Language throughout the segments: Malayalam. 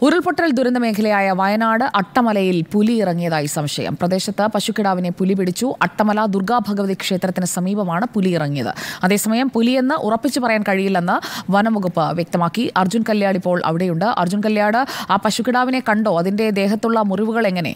ഉരുൾപൊട്ടൽ ദുരന്ത മേഖലയായ വയനാട് അട്ടമലയിൽ പുലി ഇറങ്ങിയതായി സംശയം പ്രദേശത്ത് പശുക്കിടാവിനെ പുലി പിടിച്ചു അട്ടമല ദുർഗാ ഭഗവതി ക്ഷേത്രത്തിന് സമീപമാണ് പുലി ഇറങ്ങിയത് അതേസമയം പുലിയെന്ന് ഉറപ്പിച്ചു പറയാൻ കഴിയില്ലെന്ന് വനംവകുപ്പ് വ്യക്തമാക്കി അർജുൻ കല്യാട് ഇപ്പോൾ അവിടെയുണ്ട് അർജുൻ കല്യാട് ആ പശുക്കിടാവിനെ കണ്ടോ അതിന്റെ ദേഹത്തുള്ള മുറിവുകൾ എങ്ങനെ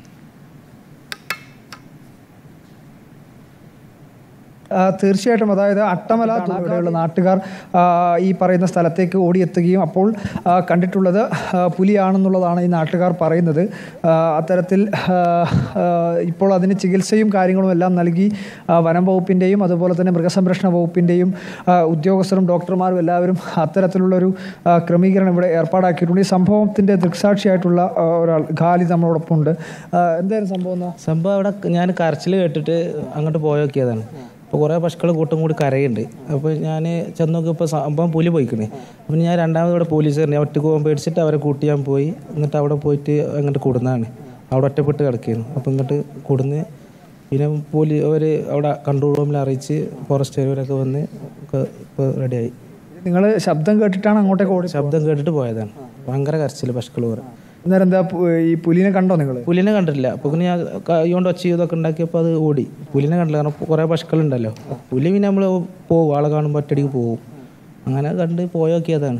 ആ, തീർച്ചയായിട്ടും അതായത് അട്ടമല ഇവിടെയുള്ള നാട്ടുകാർ ആ, ഈ പറയുന്ന സ്ഥലത്തേക്ക് ഓടിയെത്തുകയും അപ്പോൾ ആ, കണ്ടിട്ടുള്ളത് ആ, പുലിയാണെന്നുള്ളതാണ് ഈ നാട്ടുകാർ പറയുന്നത് ആ, അത്തരത്തിൽ ആ, ആ, ഇപ്പോൾ അതിന് ചികിത്സയും കാര്യങ്ങളും എല്ലാം നൽകി ആ, വനം വകുപ്പിൻ്റെയും അതുപോലെ തന്നെ മൃഗസംരക്ഷണ വകുപ്പിൻ്റെയും ആ, ഉദ്യോഗസ്ഥരും ഡോക്ടർമാരും എല്ലാവരും അത്തരത്തിലുള്ളൊരു ആ, ക്രമീകരണം ഇവിടെ ഏർപ്പാടാക്കിയിട്ടുണ്ട് ഈ സംഭവത്തിൻ്റെ ദൃക്സാക്ഷിയായിട്ടുള്ള ആ, ഒരാൾ ഖാലി നമ്മളോടൊപ്പം ഉണ്ട് ആ, എന്തായിരുന്നു സംഭവം എന്നാ? സംഭവം അവിടെ ഞാൻ കരച്ചിൽ കേട്ടിട്ട് അങ്ങോട്ട് പോയി നോക്കിയതാണ് അപ്പോൾ കുറേ പശുക്കൾ കൂട്ടം കൂടി കരയുണ്ട് അപ്പോൾ ഞാൻ ചെന്ന് നോക്കിയപ്പോൾ സംഭവം പുലി പോയിക്കണേ അപ്പം ഞാൻ രണ്ടാമത് ഇവിടെ പോലീസുകാരനെ ഒറ്റ പോകാൻ പേടിച്ചിട്ട് അവരെ കൂട്ടി ഞാൻ പോയി എന്നിട്ട് അവിടെ പോയിട്ട് അങ്ങോട്ട് കൂടുന്നതാണ് അവിടെ ഒറ്റപ്പെട്ട് കിടക്കുകയാണ് അപ്പോൾ ഇങ്ങോട്ട് കൂടുന്ന് പിന്നെ പോലീ അവർ അവിടെ കൺട്രോൾ റൂമിൽ അറിയിച്ച് ഫോറസ്റ്റുകാരൊക്കെ വന്ന് ഒക്കെ ഇപ്പോൾ റെഡിയായി നിങ്ങൾ ശബ്ദം കേട്ടിട്ടാണ് അങ്ങോട്ടേക്ക് ഓടി ശബ്ദം കേട്ടിട്ട് പോയതാണ് ഭയങ്കര കരച്ചിൽ പശുക്കൾ കുറേ അന്നേരം എന്താ പു- ഈ പുലിനെ കണ്ടോ നിങ്ങൾ പുലിനെ കണ്ടിട്ടില്ല അപ്പോൾ പിന്നെ ഞാൻ കൈ കൊണ്ട് ഒച്ച ചെയ്തൊക്കെ ഉണ്ടാക്കിയപ്പോൾ അത് ഓടി പുലിനെ കണ്ടില്ല കാരണം കുറേ പശുക്കളുണ്ടല്ലോ പുലി പിന്നെ നമ്മൾ പോകും ആളെ കാണുമ്പോൾ ഒറ്റടിക്ക് പോകും അങ്ങനെ കണ്ട് പോയോക്കിയതാണ്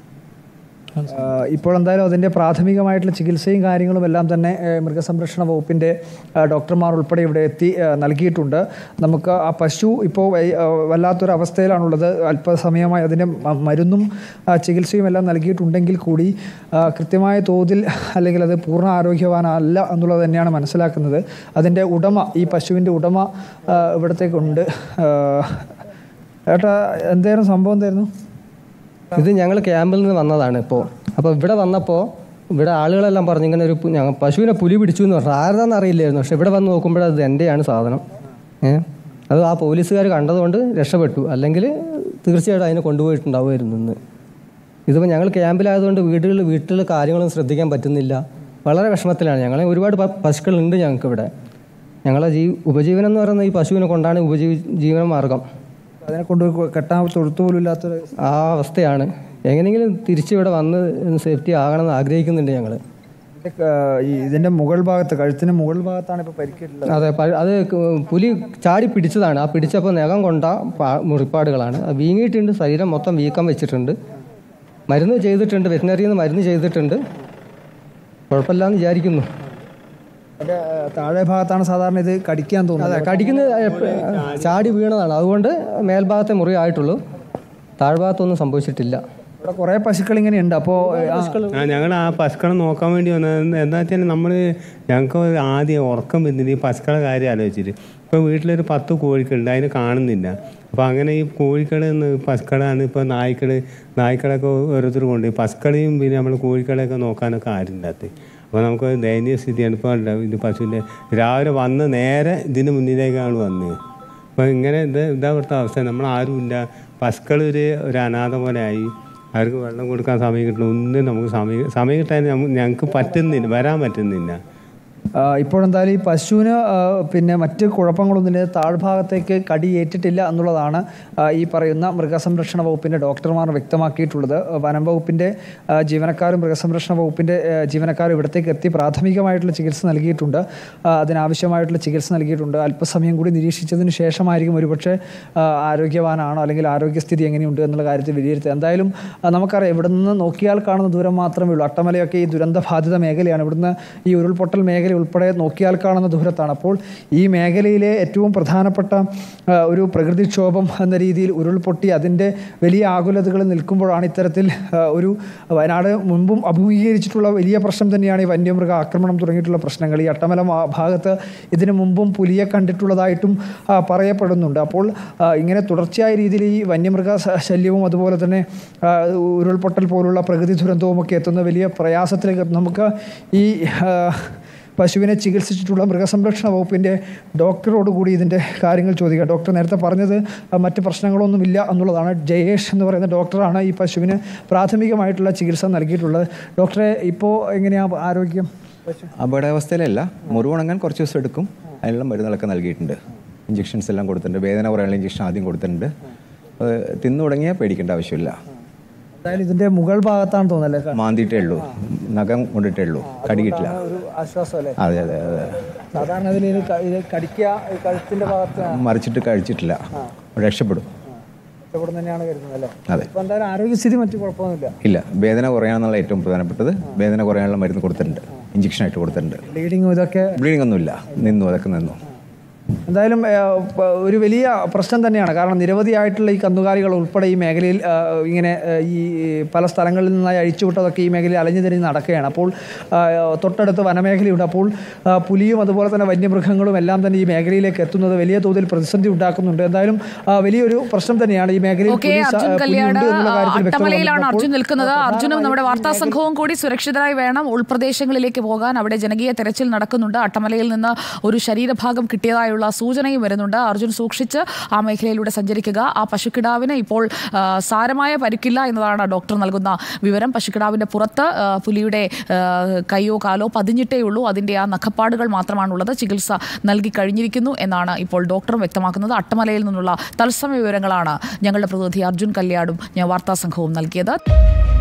ഇപ്പോൾ എന്തായാലും അതിൻ്റെ പ്രാഥമികമായിട്ടുള്ള ചികിത്സയും കാര്യങ്ങളും എല്ലാം തന്നെ ഏഹ്, മൃഗസംരക്ഷണ വകുപ്പിൻ്റെ ഏഹ്, ഡോക്ടർമാർ ഉൾപ്പെടെ ഇവിടെ എത്തി ഏഹ്, നൽകിയിട്ടുണ്ട് നമുക്ക് ആ പശു ഇപ്പോൾ വൈ- ഏഹ്, വല്ലാത്തൊരു അവസ്ഥയിലാണുള്ളത് അല്പസമയമായി അതിൻ്റെ മ- മരുന്നും ആ, ചികിത്സയും എല്ലാം നൽകിയിട്ടുണ്ടെങ്കിൽ കൂടി ആ, കൃത്യമായ തോതിൽ അല്ലെങ്കിൽ അത് പൂർണ്ണ ആരോഗ്യവാനല്ല എന്നുള്ളത് തന്നെയാണ് മനസ്സിലാക്കുന്നത് അതിൻ്റെ ഉടമ ഈ പശുവിൻ്റെ ഉടമ ആ, ഇവിടത്തേക്കുണ്ട് ആ, ഏട്ടാ എന്തായിരുന്നു സംഭവം എന്തായിരുന്നു ഇത് ഞങ്ങൾ ക്യാമ്പിൽ നിന്ന് വന്നതാണ് ഇപ്പോൾ അപ്പോൾ ഇവിടെ വന്നപ്പോൾ ഇവിടെ ആളുകളെല്ലാം പറഞ്ഞു ഇങ്ങനെ ഒരു പു- ഞങ്ങൾ പശുവിനെ പുലി പിടിച്ചു എന്ന് പറഞ്ഞു ആരുതാന്ന് അറിയില്ലായിരുന്നു പക്ഷെ ഇവിടെ വന്ന് നോക്കുമ്പോൾ അത് എൻ്റെയാണ് സാധനം ഏ അത് ആ പോലീസുകാർ കണ്ടതുകൊണ്ട് രക്ഷപ്പെട്ടു അല്ലെങ്കിൽ തീർച്ചയായിട്ടും അതിനെ കൊണ്ടുപോയിട്ടുണ്ടാവുമായിരുന്നു ഇന്ന് ഇതിപ്പോൾ ഞങ്ങൾ ക്യാമ്പിലായതുകൊണ്ട് വീടുകളിൽ വീട്ടിലെ കാര്യങ്ങളൊന്നും ശ്രദ്ധിക്കാൻ പറ്റുന്നില്ല വളരെ വിഷമത്തിലാണ് ഞങ്ങൾ ഒരുപാട് പ- പശുക്കളുണ്ട് ഞങ്ങൾക്ക് ഇവിടെ ഞങ്ങളെ ജീ ഉപജീവനം എന്ന് പറയുന്നത് ഈ പശുവിനെ കൊണ്ടാണ് ഉപജീവ ജീവന മാർഗം അതിനെ കൊണ്ടുപോയി കെട്ടാൻ തൊഴുത്തു പോലും ഇല്ലാത്തൊരു ആ അവസ്ഥയാണ് എങ്ങനെയെങ്കിലും തിരിച്ചിവിടെ വന്ന് സേഫ്റ്റി ആകണമെന്ന് ആഗ്രഹിക്കുന്നുണ്ട് ഞങ്ങൾ ഇതിന്റെ ക- ഈ ഇതിന്റെ മുകൾ ഭാഗത്ത് കഴുത്തിന് മുകൾ ഭാഗത്താണ് ഇപ്പൊ പരിക്കേറ്റുള്ളത് അതെ പ- അത് ക- പുലി ചാടി പിടിച്ചതാണ് ആ പിടിച്ചപ്പോൾ നഖം കൊണ്ട പാ- മുറിപ്പാടുകളാണ് അത് വീങ്ങിയിട്ടുണ്ട് ശരീരം മൊത്തം വീക്കം വെച്ചിട്ടുണ്ട് മരുന്ന് ചെയ്തിട്ടുണ്ട് വെറ്റിനറിയിൽ നിന്ന് മരുന്ന് ചെയ്തിട്ടുണ്ട് കുഴപ്പമില്ലാന്ന് വിചാരിക്കുന്നു അതിന്റെ ആ, താഴെ ഭാഗത്താണ് സാധാരണ ഇത് കടിക്കാൻ അതെ തോന്നുന്നത് കടിക്കുന്നത് എപ്പ- ചാടി വീണതാണ് അതുകൊണ്ട് മേൽഭാഗത്തെ മുറി ആയിട്ടുള്ളൂ താഴ്ഭാഗത്തൊന്നും സംഭവിച്ചിട്ടില്ല ഇവിടെ കുറെ പശുക്കൾ ഇങ്ങനെ ഉണ്ട് അപ്പോ ആ, ആ ഞങ്ങൾ ആ പശുക്കളെ നോക്കാൻ വേണ്ടി വന്നത് എന്താ വെച്ചാൽ നമ്മൾ ഞങ്ങൾക്ക് ആദ്യം ഉറക്കം വരുന്നില്ല ഈ പശുക്കളെ കാര്യം ആലോചിച്ചിട്ട് ഇപ്പോൾ വീട്ടിലൊരു പത്ത് കോഴികളുണ്ട് അതിന് കാണുന്നില്ല അപ്പോൾ അങ്ങനെ ഈ കോഴികൾ പശുക്കളാണ് ഇപ്പോൾ നായ്ക്കൾ നായ്ക്കളൊക്കെ ഓരോരുത്തർ കൊണ്ട് പശുക്കളെയും പിന്നെ നമ്മൾ കോഴികളെയൊക്കെ നോക്കാനൊക്കെ ആരുണ്ടാത്ത അപ്പോൾ നമുക്ക് ദയനീയ സ്ഥിതിയാണ് ഇപ്പോൾ ഉണ്ടാവും ഇത് പശുവിൻ്റെ രാവിലെ വന്ന് നേരെ ഇതിന് മുന്നിലേക്കാണ് വന്നത് അപ്പോൾ ഇങ്ങനെ ഇത് ഇതാ ഇവിടുത്തെ അവസ്ഥ നമ്മൾ ആരുമില്ല പശുക്കൾ ഒരു ഒരു അനാഥ പോലെ ആയി അവർക്ക് വെള്ളം കൊടുക്കാൻ സമയം കിട്ടണം ഒന്നും നമുക്ക് സമയം സമയം കിട്ടാൻ നമ്മ- ഞങ്ങൾക്ക് പറ്റുന്നില്ല വരാൻ പറ്റുന്നില്ല ആ, ഇപ്പോഴെന്തായാലും ഈ പശുവിന് ആ, പിന്നെ മറ്റ് കുഴപ്പങ്ങളൊന്നും താഴ്ഭാഗത്തേക്ക് കടിയേറ്റിട്ടില്ല എന്നുള്ളതാണ് ആ, ഈ പറയുന്ന മൃഗസംരക്ഷണ വകുപ്പിൻ്റെ ഡോക്ടർമാർ വ്യക്തമാക്കിയിട്ടുള്ളത് വനം വകുപ്പിൻ്റെ ആ, ജീവനക്കാരും മൃഗസംരക്ഷണ വകുപ്പിൻ്റെ ആ, ജീവനക്കാരും ഇവിടത്തേക്ക് എത്തി പ്രാഥമികമായിട്ടുള്ള ചികിത്സ നൽകിയിട്ടുണ്ട് ആ, അതിനാവശ്യമായിട്ടുള്ള ചികിത്സ നൽകിയിട്ടുണ്ട് അല്പസമയം കൂടി നിരീക്ഷിച്ചതിന് ശേഷമായിരിക്കും ഒരുപക്ഷെ ആ, ആരോഗ്യവാനാണോ അല്ലെങ്കിൽ ആരോഗ്യസ്ഥിതി എങ്ങനെയുണ്ട് എന്നുള്ള കാര്യത്തിൽ വിലയിരുത്തുക എന്തായാലും ആ, നമുക്കറിയാം ഇവിടെ നിന്ന് നോക്കിയാൽ കാണുന്ന ദൂരം മാത്രമേ ഉള്ളൂ അട്ടമലയൊക്കെ ഈ ദുരന്ത ബാധിത മേഖലയാണ് ഇവിടുന്ന് ഈ ഉരുൾപൊട്ടൽ മേഖല ഉൾപ്പെടെ നോക്കിയാൽ കാണുന്ന ദൂരത്താണ് അപ്പോൾ ഈ മേഖലയിലെ ഏറ്റവും പ്രധാനപ്പെട്ട ആ, ഒരു പ്രകൃതിക്ഷോഭം എന്ന രീതിയിൽ ഉരുൾപൊട്ടി അതിൻ്റെ വലിയ ആകുലതകൾ നിൽക്കുമ്പോഴാണ് ഇത്തരത്തിൽ ആ, ഒരു വയനാട് മുൻപും അഭിമുഖീകരിച്ചിട്ടുള്ള വലിയ പ്രശ്നം തന്നെയാണ് ഈ വന്യമൃഗ ആക്രമണം തുടങ്ങിയിട്ടുള്ള പ്രശ്നങ്ങൾ ഈ അട്ടമല മാ- ഭാഗത്ത് ഇതിനു മുമ്പും പുലിയെ കണ്ടിട്ടുള്ളതായിട്ടും ആ, പറയപ്പെടുന്നുണ്ട് അപ്പോൾ ആ, ഇങ്ങനെ തുടർച്ചയായ രീതിയിൽ ഈ വന്യമൃഗ സ- ശല്യവും അതുപോലെ തന്നെ ആ, ഉരുൾപൊട്ടൽ പോലുള്ള പ്രകൃതി ദുരന്തവും ഒക്കെ എത്തുന്ന വലിയ പ്രയാസത്തിലേക്ക് നമുക്ക് ഈ ആ, പശുവിനെ ചികിത്സിച്ചിട്ടുള്ള മൃഗസംരക്ഷണ വകുപ്പിൻ്റെ ഡോക്ടറോട് കൂടി ഇതിൻ്റെ കാര്യങ്ങൾ ചോദിക്കുക ഡോക്ടർ നേരത്തെ പറഞ്ഞത് ആ, മറ്റ് പ്രശ്നങ്ങളൊന്നുമില്ല എന്നുള്ളതാണ് ജയേഷ് എന്ന് പറയുന്ന ഡോക്ടറാണ് ഈ പശുവിന് പ്രാഥമികമായിട്ടുള്ള ചികിത്സ നൽകിയിട്ടുള്ളത് ഡോക്ടറെ ഇപ്പോൾ എങ്ങനെയാണ് ആരോഗ്യം അപകടാവസ്ഥയിലല്ല മുറിവുണങ്ങാൻ കുറച്ച് ദിവസം എടുക്കും അതിനുള്ള മരുന്നുകളൊക്കെ നൽകിയിട്ടുണ്ട് ഇഞ്ചെക്ഷൻസ് എല്ലാം കൊടുത്തിട്ടുണ്ട് വേദന പറയാനുള്ള ഇഞ്ചെക്ഷൻ ആദ്യം കൊടുത്തിട്ടുണ്ട് അത് തിന്നു തുടങ്ങിയാൽ പേടിക്കേണ്ട ആവശ്യമില്ല എന്തായാലും ഇതിന്റെ മുകൾ ഭാഗത്താണ് തോന്നല്ലേ മാന്തിയിട്ടേ ഉള്ളൂ നഖം കൊണ്ടിട്ടേ ഉള്ളൂ കടിക്കിട്ടില്ല ഒരു ആശ്വാസം അല്ലേ അതെ അതെ അതെ സാധാരണ ഇതിൽ ഇത് ക- ഇത് കടിക്കുക ഈ കഴുത്തിന്റെ ഭാഗത്ത് മറിച്ചിട്ട് കഴിച്ചിട്ടില്ല രക്ഷപ്പെടും ഇഷ്ടപ്പെടുന്ന തന്നെയാണ് കരുതുന്നത് അല്ലേ അതെ ഇപ്പൊ എന്തായാലും ആരോഗ്യസ്ഥിതി മറ്റു കുഴപ്പമൊന്നുമില്ല ഇല്ല വേദന കുറയാന്നുള്ള ഏറ്റവും പ്രധാനപ്പെട്ടത് വേദന കുറയാനുള്ള മരുന്ന് കൊടുത്തിട്ടുണ്ട് ഇഞ്ചക്ഷനായിട്ട് കൊടുത്തിട്ടുണ്ട് ബ്ലീഡിങ്ങും ഇതൊക്കെ ബ്ലീഡിംഗ് ഒന്നുമില്ല നിന്നു അതൊക്കെ നിന്നു എന്തായാലും ഏ, പ- ഒരു വലിയ പ്രശ്നം തന്നെയാണ് കാരണം നിരവധിയായിട്ടുള്ള ഈ കന്നുകാലികൾ ഉൾപ്പെടെ ഈ മേഖലയിൽ ആ, ഇങ്ങനെ ഏ, ഈ പല സ്ഥലങ്ങളിൽ നിന്നായി അഴിച്ചുവിട്ടതൊക്കെ ഈ മേഖലയിൽ അലഞ്ഞു തിരിഞ്ഞ് നടക്കുകയാണ് അപ്പോൾ ആ, തൊട്ടടുത്ത് വനമേഖലയുണ്ട് അപ്പോൾ ആ, പുലിയും അതുപോലെ തന്നെ വന്യമൃഗങ്ങളും എല്ലാം തന്നെ ഈ മേഖലയിലേക്ക് എത്തുന്നത് വലിയ തോതിൽ പ്രതിസന്ധി ഉണ്ടാക്കുന്നുണ്ട് എന്തായാലും ആ, വലിയൊരു പ്രശ്നം തന്നെയാണ് ഈ മേഖലയിൽ ഓക്കെ പുലി സ- അർജുൻ പുലിയുണ്ട് കല്യാട് എന്നുള്ള കാര്യത്തിൽ വ്യക്തത അട്ടമലയിലാണ് വന്നപ്പോൾ അർജുൻ നിൽക്കുന്നത് അർജുനും നമ്മുടെ വാർത്താ പ്രധാനമായും ഈ സംഘവും കൂടി സുരക്ഷിതരായി വേണം ഉൾപ്രദേശങ്ങളിലേക്ക് പോകാൻ അവിടെ ജനകീയ തെരച്ചിൽ നടക്കുന്നുണ്ട് അട്ടമലയിൽ നിന്ന് ഒരു ശരീരഭാഗം കിട്ടിയതായുള്ള സൂചനയും വരുന്നുണ്ട് അർജുൻ സൂക്ഷിച്ച് ആ മേഖലയിലൂടെ സഞ്ചരിക്കുക ആ പശുക്കിടാവിന് ഇപ്പോൾ ആ, സാരമായ പരിക്കില്ല എന്നതാണ് ഡോക്ടർ നൽകുന്ന വിവരം പശുക്കിടാവിന്റെ പുറത്ത് ആ, പുലിയുടെ ആ, കൈയോ കാലോ പതിഞ്ഞിട്ടേ ഉള്ളൂ അതിന്റെ ആ നഖപ്പാടുകൾ മാത്രമാണുള്ളത് ചികിത്സ നൽകി കഴിഞ്ഞിരിക്കുന്നു എന്നാണ് ഇപ്പോൾ ഡോക്ടറും വ്യക്തമാക്കുന്നത് അട്ടമലയിൽ നിന്നുള്ള തത്സമയ വിവരങ്ങളാണ് ഞങ്ങളുടെ പ്രതിനിധി അർജുൻ കല്യാടും ഞാൻ വാർത്താ സംഘവും നൽകിയത്